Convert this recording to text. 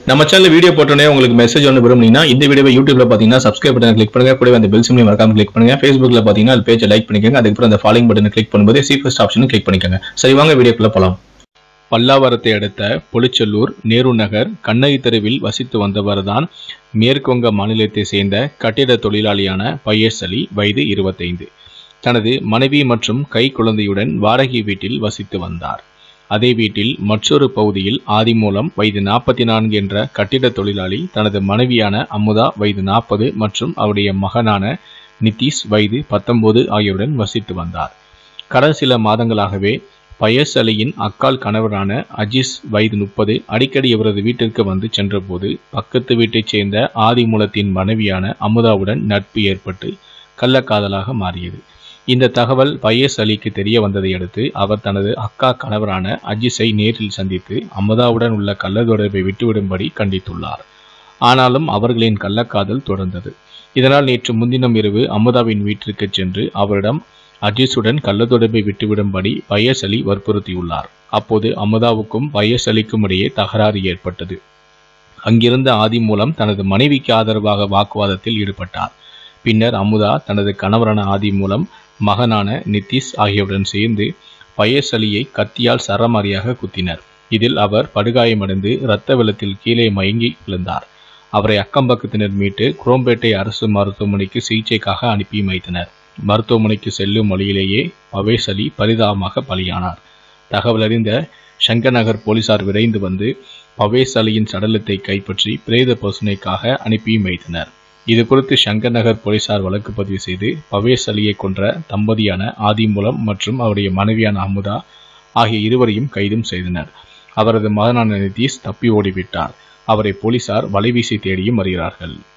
நம்ம channel video போட்டோன்னே உங்களுக்கு மெசேஜ் ஒன்று விரும்புனீங்கன்னா இந்த வீடியோவை யூடியூப்ல பார்த்தீங்கன்னா சப்ஸ்கிரைப் பட்டன் கிளிக் பண்ணுங்க கூடவே அந்த பெல் சிம்லையும் மறக்காம கிளிக் பண்ணுங்க ஃபேஸ்புக்ல பார்த்தீங்கன்னா அது பேஜை லைக் பண்ணிக்கோங்க அதுக்கப்புறம் அந்த ஃபாலோயிங் பட்டனை கிளிக் பண்ணும்போது சீஃபஸ்ட் ஆப்ஷனும் கிளிக் பண்ணிக்கோங்க சரி வாங்க வீடியோக்குள்ள போலாம் பல்லாவரத்தை அடுத்த பொலிச்செல்லூர் நேரு நகர் கண்ணகி தெருவில் வசித்து வந்தவர்தான் மேற்குவங்க மாநிலத்தை சேர்ந்த கட்டிட தொழிலாளியான பையஸ் அலி வயது இருபத்தைந்து தனது மனைவி மற்றும் கை குழந்தையுடன் வாடகை வீட்டில் வசித்து வந்தார் அதே வீட்டில் மற்றொரு பகுதியில் ஆதிமூலம் வயது நாற்பத்தி நான்கு என்ற கட்டிட தொழிலாளி தனது மனைவியான அமுதா வயது நாற்பது மற்றும் அவருடைய மகனான நிதிஷ் வயது பத்தொன்பது ஆகியோருடன் வசித்து வந்தார் கடந்த சில மாதங்களாகவே பயஸ் அலியின் அக்கால் கணவரான அஜீஸ் வயது முப்பது அடிக்கடி இவரது வீட்டிற்கு வந்து சென்றபோது பக்கத்து வீட்டைச் சேர்ந்த ஆதிமூலத்தின் மனைவியான அமுதாவுடன் நட்பு ஏற்பட்டு கள்ளக்காதலாக மாறியது இந்த தகவல் பயஸ் அலிக்கு தெரிய வந்ததை அடுத்து அவர் தனது அக்கா கணவரான அஜிஸை நேரில் சந்தித்து அமுதாவுடன் உள்ள கள்ள தொடர்பை விட்டுவிடும்படி கண்டித்துள்ளார் ஆனாலும் அவர்களின் கள்ளக்காதல் தொடர்ந்தது இதனால் நேற்று முன்தினம் இரவு அமுதாவின் வீட்டிற்கு சென்று அவரிடம் அஜீஸுடன் கள்ளத்தொடர்பை விட்டுவிடும்படி பயஸ் அலி வற்புறுத்தியுள்ளார் அப்போது அமுதாவுக்கும் பயஸ் அலிக்கும் இடையே தகராறு ஏற்பட்டது அங்கிருந்த ஆதி மூலம் தனது மனைவிக்கு ஆதரவாக வாக்குவாதத்தில் ஈடுபட்டார் பின்னர் அமுதா தனது கணவரான ஆதி மூலம் மகனான நிதிஷ் ஆகியோருடன் சேர்ந்து பயஸ் அலியை கத்தியால் சரமாரியாக குத்தினர் இதில் அவர் படுகாயமடைந்து இரத்த வெள்ளத்தில் கீழே மயங்கி விழுந்தார் அவரை அக்கம்பக்கத்தினர் மீட்டு குரோம்பேட்டை அரசு மருத்துவமனைக்கு சிகிச்சைக்காக அனுப்பி வைத்தனர் மருத்துவமனைக்கு செல்லும் வழியிலேயே பவேஸ் அலி பரிதாபமாக பலியானார் தகவல் அறிந்த சங்கர் நகர் போலீசார் விரைந்து வந்து பவேஸ் அலியின் சடலத்தை கைப்பற்றி பிரேத பசுனைக்காக அனுப்பி வைத்தனர் இது குறித்து சங்கர் நகர் போலீசார் வழக்கு பதிவு செய்து பவேஸ் அலியை கொன்ற தம்பதியான ஆதிமூலம் மற்றும் அவருடைய மனைவியான அமுதா ஆகிய இருவரையும் கைதும் செய்தனர் அவரது மகனான நிதிஷ் தப்பி ஓடிவிட்டார் அவரை போலீசார் வலைவீசி தேடியும் வருகிறார்கள்